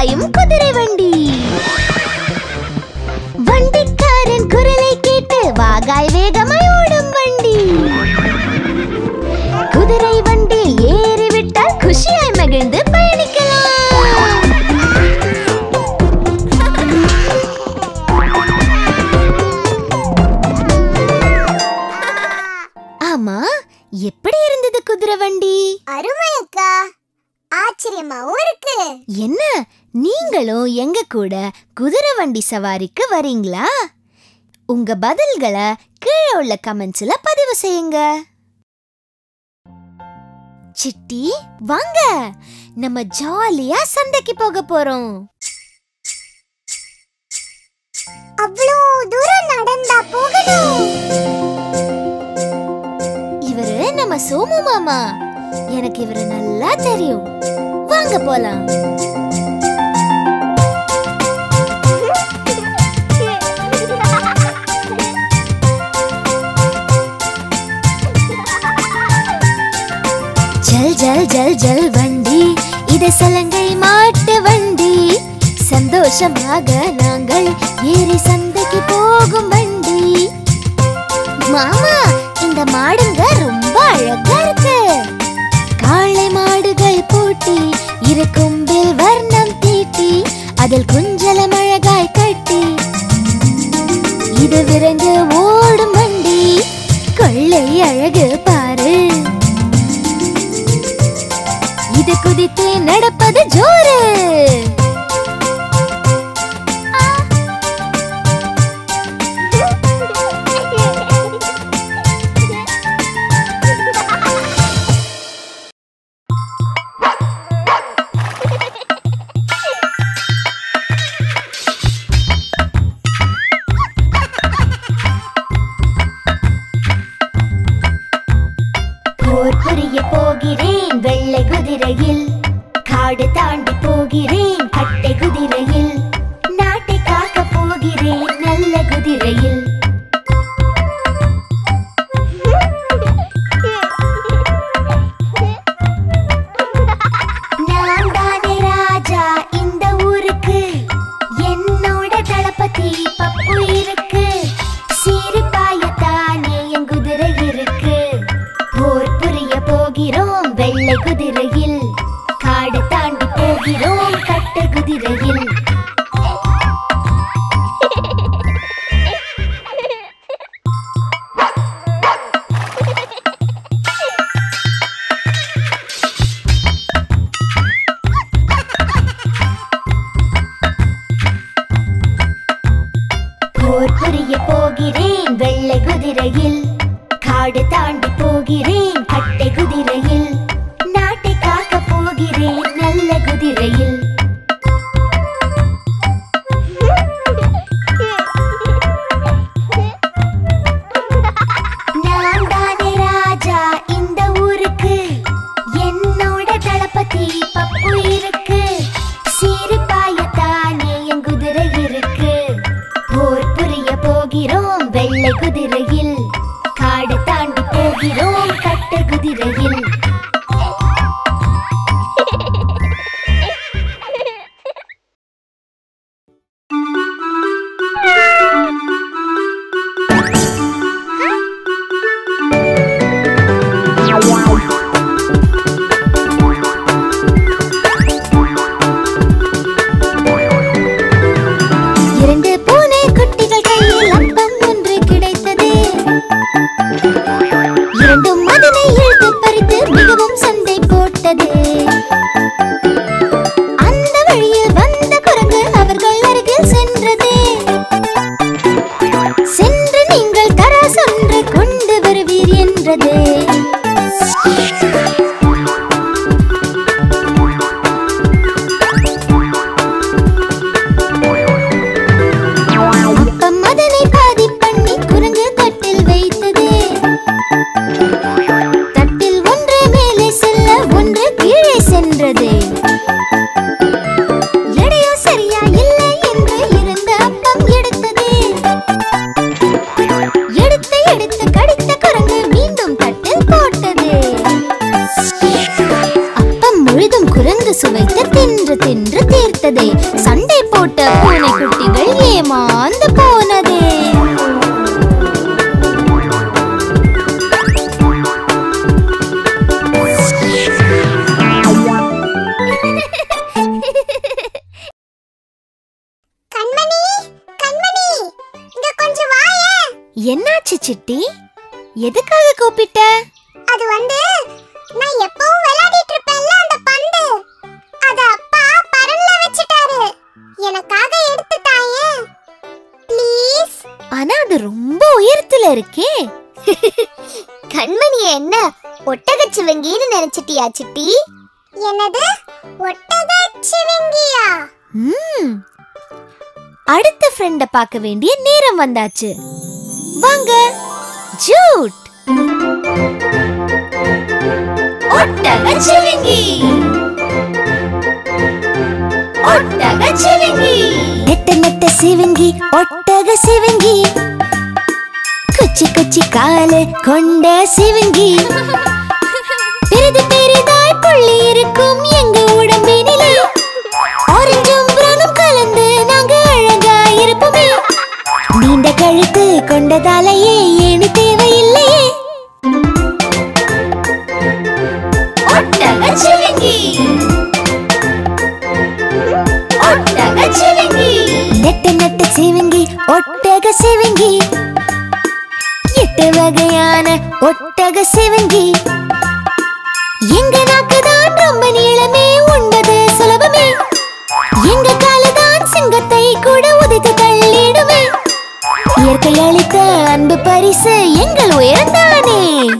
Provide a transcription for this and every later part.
பாயும் குதிரை வண்டி வண்டிக்காரன் குரலை கேட்டு வாகாய் வேகமாய் ஓடும் வண்டி குதிரை வண்டியில் ஏறிவிட்டால் குஷியாய் மகிழ்ந்து பயணிக்கலாம் ஆமா எப்படி இருந்தது குதிரை வண்டி அருமை அக்கா ஆச்சரியமாவும் இருக்கு என்ன நீங்களும் எங்க கூட குதிரை வண்டி சவாரிக்கு வரீங்களா உங்க பதில்களை கீழே உள்ள கமெண்ட்ஸ்ல பதிவு செய்யுங்க சிட்டி வாங்க நம்ம ஜாலியா சந்தைக்கு போக போறோம் அவ்வளோ தூரம் நடந்தா போகணும் இவரு நம்ம சோமு மாமா எனக்கு இவரு நல்லா தெரியும் வாங்க போலாம் ஜல் ஜல் ஜல் ஜல் வண்டி இது சலங்கை மாட்டு வண்டி சந்தோஷமாக நாங்கள் ஏறி சந்தைக்கு போகும் வண்டி மாமா இந்த மாடுங்க ரொம்ப அழகா இருக்கு காளை மாடுகள் பூட்டி இரு கொம்பில் வர்ணம் தீட்டி அதில் குஞ்சலம் அழகாய் கட்டி இது விரைந்து ஓடும் வண்டி கொள்ளை அழகு பாரு இது குதித்து நடப்பது ஜோரு போர் புரிய போகிறேன் வெள்ளை குதிரையில் காடு தாண்டி போகிறேன் கட்டை குதிரையில் நாட்டை காக்க போகிறேன் நல்ல குதிரையில் நான் தானே ராஜா இந்த ஊருக்கு என்னோட தளபதி பப்பு இருக்கு சீரிப்பாயத்தானே என் குதிரை இருக்கு போர் புரிய போகிறோம் வெள்ளை குதிரையில் காடு தாண்டி போகிறோம் கட்ட குதிரையில் போர் புரிய போகிறேன் வெள்ளை குதிரையில் காடு தாண்டி போகிறேன் கட்டை குதிரையில் நாட்டை காக்க போகிறேன் நல்ல குதிரையில் நான் தானே ராஜா இந்த ஊருக்கு என்னோட தளபதி பப்பு இருக்கு சீரிப்பாயத்தானே என் குதிரை இருக்கு போர் புரிய போகிறோம் வெள்ளை குதிரையில் காடு தாண்டி போகிறோம் கட்ட குதிரையில் சுவைத்து தின்று தின்று தீர்த்ததே சண்டை போட்ட பூனை குட்டிகள் ஏமாந்து போனதே கண்மணி கண்மணி இங்க கொஞ்சம் வாயே என்னாச்சு சிட்டி எதுக்காக கூப்பிட்ட அது வந்து நான் எப்பவும் விளையாடிட்டு இருப்பேன்ல அந்த பந்து அத அப்பா பரன்ல வச்சிட்டாரு எனக்காக எடுத்து தாயே ப்ளீஸ் ஆனா அது ரொம்ப உயரத்துல இருக்கே கண்மணி என்ன ஒட்டகச்சிவங்கின்னு நினைச்சிட்டியா சிட்டி என்னது ஒட்டகச்சிவங்கியா ம். அடுத்த ஃப்ரெண்ட பார்க்க வேண்டிய நேரம் வந்தாச்சு வாங்க ஜூட் ஒட்டகச்சிவிங்கி ஒட்டகச்சிவிங்கி நெட்ட நெட்ட சிவிங்கி ஒட்டக சிவிங்கி குச்சி குச்சி காலு கொண்ட சிவிங்கி பெரிது பெரிதாய் புள்ளி இருக்கும் எங்க உடம்பினிலே ஆரஞ்சும் பிரவுனும் கலந்து நாங்க அழகா இருப்போமே நீண்ட கழுத்து கொண்டதாலேயே ஏணி தேவையில்லையே ஒட்டகச்சிவிங்கி ஒட்டகச்சிவிங்கி நெட்ட நெட்ட சிவிங்கி ஒட்டக சிவிங்கி எட்டு வகையான ஒட்டக சிவிங்கி எங்க நாக்கு தான் ரொம்ப நீளமே உண்பது சுலபமே எங்க காலதான் சிங்கத்தை கூட உதைத்து தள்ளிடுமே இயற்கை அளித்த அன்பு பரிசு எங்கள் உயர்ந்தானே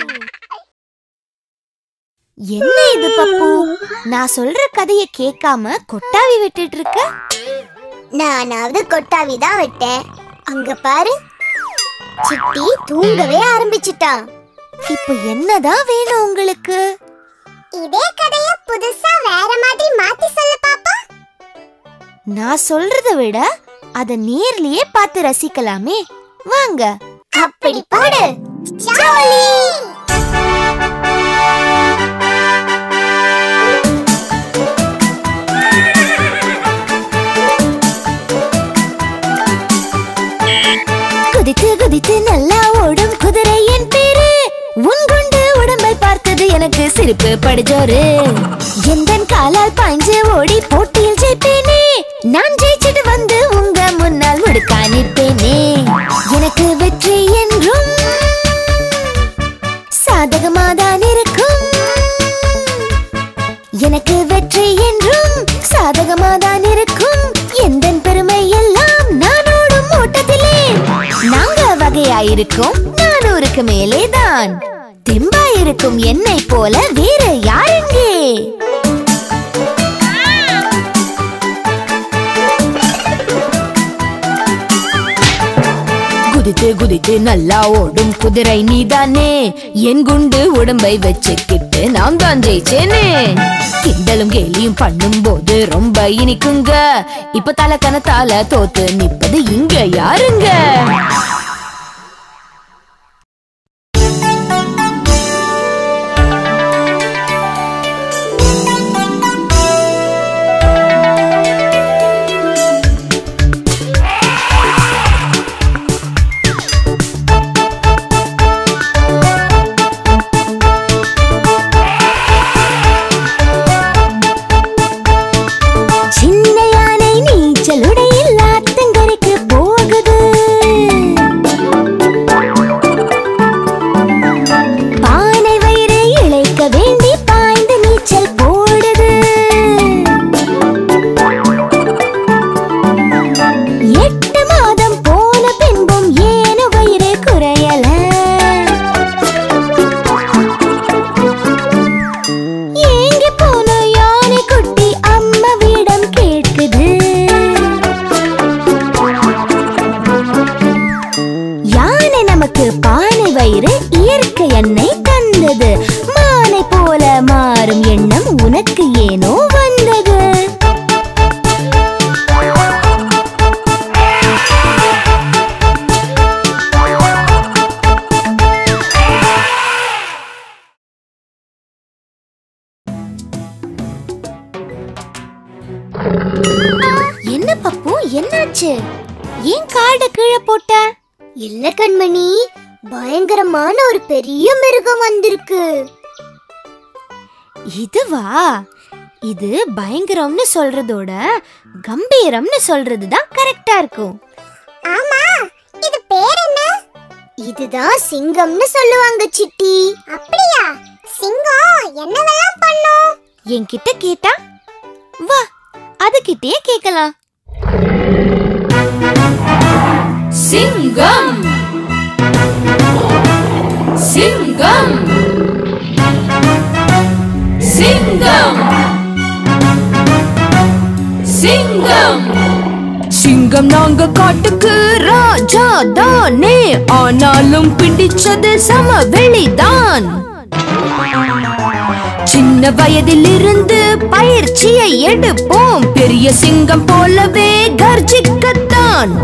என்ன இது பப்பு நான் சொல்ற கதைய கேட்காம கொட்டாவி விட்டுட்டு இருக்க நானாவது கொட்டாவி தான் விட்டேன் அங்க பாரு சிட்டி தூங்கவே ஆரம்பிச்சிட்டான் இப்போ என்னதான் வேணும் உங்களுக்கு இதே கதைய புதுசா வேற மாதிரி மாத்தி சொல்லு பாப்பா நான் சொல்றத விட அத நேர்லயே பார்த்து ரசிக்கலாமே வாங்க அப்படி போடு ஜாலி குதித்து குதித்து நல்லா ஓடும் குதிரை என் பேரு உன் குண்டு உடம்பை பார்த்தது எனக்கு சிரிப்பு படுஜோரு எந்தன் காலால் பாய்ஞ்சு ஓடி போட்டியில் ஜெயிப்பேனே நான் ஜெயிச்சிட்டு வந்து உங்க முன்னால் முடுக்கா நிற்பேனே எனக்கு வெற்றி என்றும் சாதகமாதான் இருக்கும் எனக்கு வெற்றி என்றும் சாதகமாதான் இருக்கும் எந்தன் பெருமை எல்லாம் நான் ஓடும் ஓட்டத்திலே நாங்க வகையாயிருக்கும் நானூறுக்கு மேலே தான் தெம்பாயிருக்கும் என்னை போல வேற யாருங்கே குதித்து குதித்து நல்லா ஓடும் குதிரை நீதானே என் குண்டு உடம்பை வச்சுக்கிட்டு நான் தான் ஜெயிச்சேனே கிண்டலும் கேலியும் பண்ணும் போது ரொம்ப இனிக்குங்க இப்ப தலை கணத்தால தோத்து நிப்பது இங்க யாருங்க சின்ன யானை நீச்சல் உடையில் ஆத்தங்கரைக்கு போகுது என்ன பப்பு என்னாச்சு ஏன் கார்ட கீழே போட்ட இல்ல கண்மணி பயங்கரமான ஒரு பெரிய மிருகம் வந்திருக்கு இதுவா இது பயங்கரம்னு சொல்றதோட கம்பீரம்னு சொல்றது தான் கரெக்டா இருக்கும் ஆமா இது பேர் என்ன இதுதான் சிங்கம்னு சொல்லுவாங்க சிட்டி அப்படியா சிங்கம் என்னவெல்லாம் பண்ணும் என்கிட்ட கேட்டா வா அதுகிட்டயே கேக்கலாம் சிங்கம் சிங்கம் சிங்கம் சிங்கம் சிங்கம் நாங்க காட்டுக்கு ராஜா தானே ஆனாலும் பிடிச்சது சமவெளிதான் சின்ன வயதிலிருந்து பயிற்சியை எடுப்போம் பெரிய சிங்கம் போலவே கர்ஜிக்கத்தான்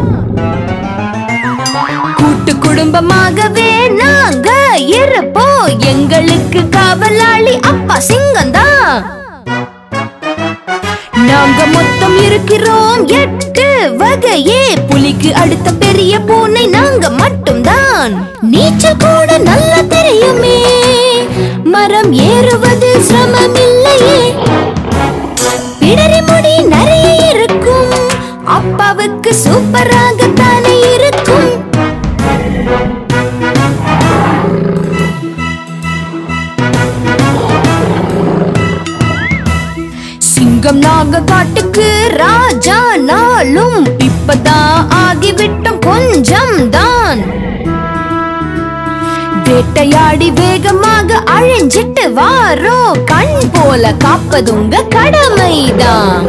கூட்டு குடும்பமாகவே நாங்க இருப்போம் எங்களுக்கு காவலாளி அப்பா சிங்கம் தான் நாங்க மொத்தம் இருக்கிறோம் எட்டு வகையே புலிக்கு அடுத்த பெரிய பூனை நாங்க மட்டும்தான் நீச்சல் கூட நல்லா தெரியுமே மரம் ஏறுவது சிரமம் இல்லையே பிடரி முடி நிறைய இருக்கும் அப்பாவுக்கு சூப்பராகத்தானே இருக்கும் சிங்கம் நாங்க காட்டுக்கு ராஜா நாளும் இப்பதான் ஆகிவிட்டோம் கொஞ்சம் தான் வேட்டையாடி வேகமாக அழிஞ்சிட்டு வாரோ கண் போல காப்பது உங்க கடமைதான்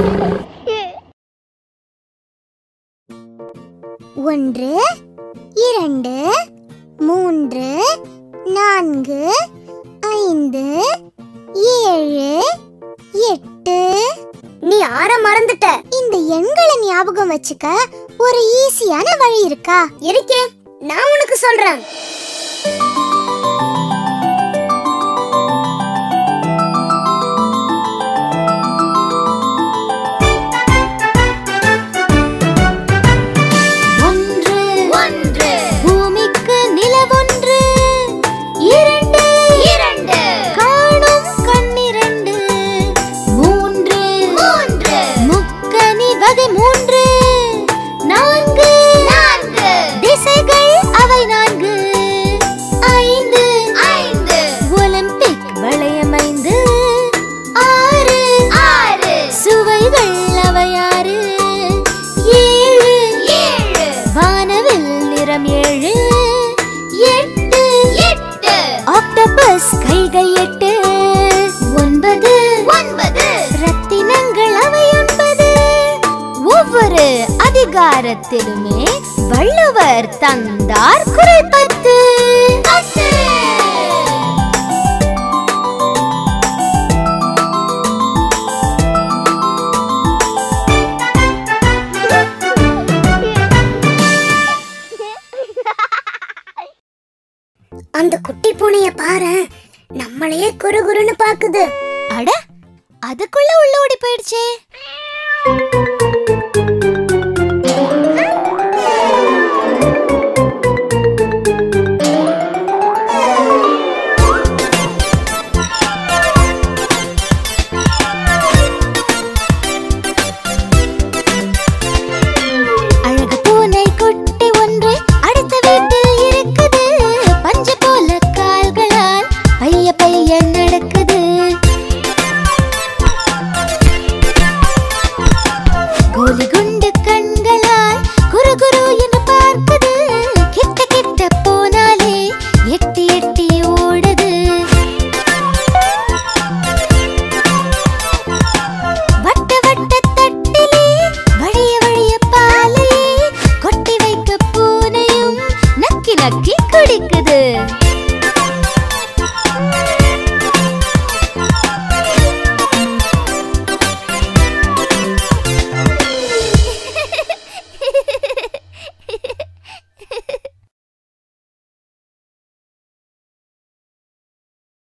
ஒன்று இரண்டு மூன்று நான்கு ஐந்து ஏழு எட்டு நீ ஆற மறந்துட்ட இந்த எண்களை ஞாபகம் வச்சுக்க ஒரு ஈஸியான வழி இருக்கா இருக்கே நான் உனக்கு சொல்றேன் ஒன்று ஒன்று பூமிக்கு நிலவொன்று இரண்டு இரண்டு காணும் கண்ணிரண்டு மூன்று மூன்று முக்கனி வகை மூன்று நான்கு நான்கு திசைகள் அவை நான்கு ஐந்து ஐந்து ஒலிம்பிக் வளையம் ஐந்து ஆறு ஆறு சுவைகள் அவை ஆறு ஏழு ஏழு வானவில் நிறம் ஏழு எட்டு எட்டு ஆக்டோபஸ் கைகள் எட்டு ஒன்பது ஒன்பது ரத்தினங்கள் அவை ஒன்பது ஒவ்வொரு அதிகாரத்திலுமே வள்ளுவர் தந்தார் குரல் பத்து பத்து அந்த குட்டி பூனைய பாரு நம்மளையே குறு குறுன்னு பாக்குது அட அதுக்குள்ள உள்ள ஓடி போயிடுச்சே அழகு பூனை குட்டி ஒன்று அடுத்த வீட்டில் இருக்குது பஞ்சு போல கால்களால் பைய பைய நடக்குது கோலி குண்டு கண்களால் குரு குரு என்று பார்க்குது கிட்ட கிட்ட போனாலே எட்டி எட்டி ஓடுது வட்ட வட்ட தட்டிலே வழிய வழிய பாலையே கொட்டி வைக்க பூனையும் நக்கி நக்கி குடிக்குது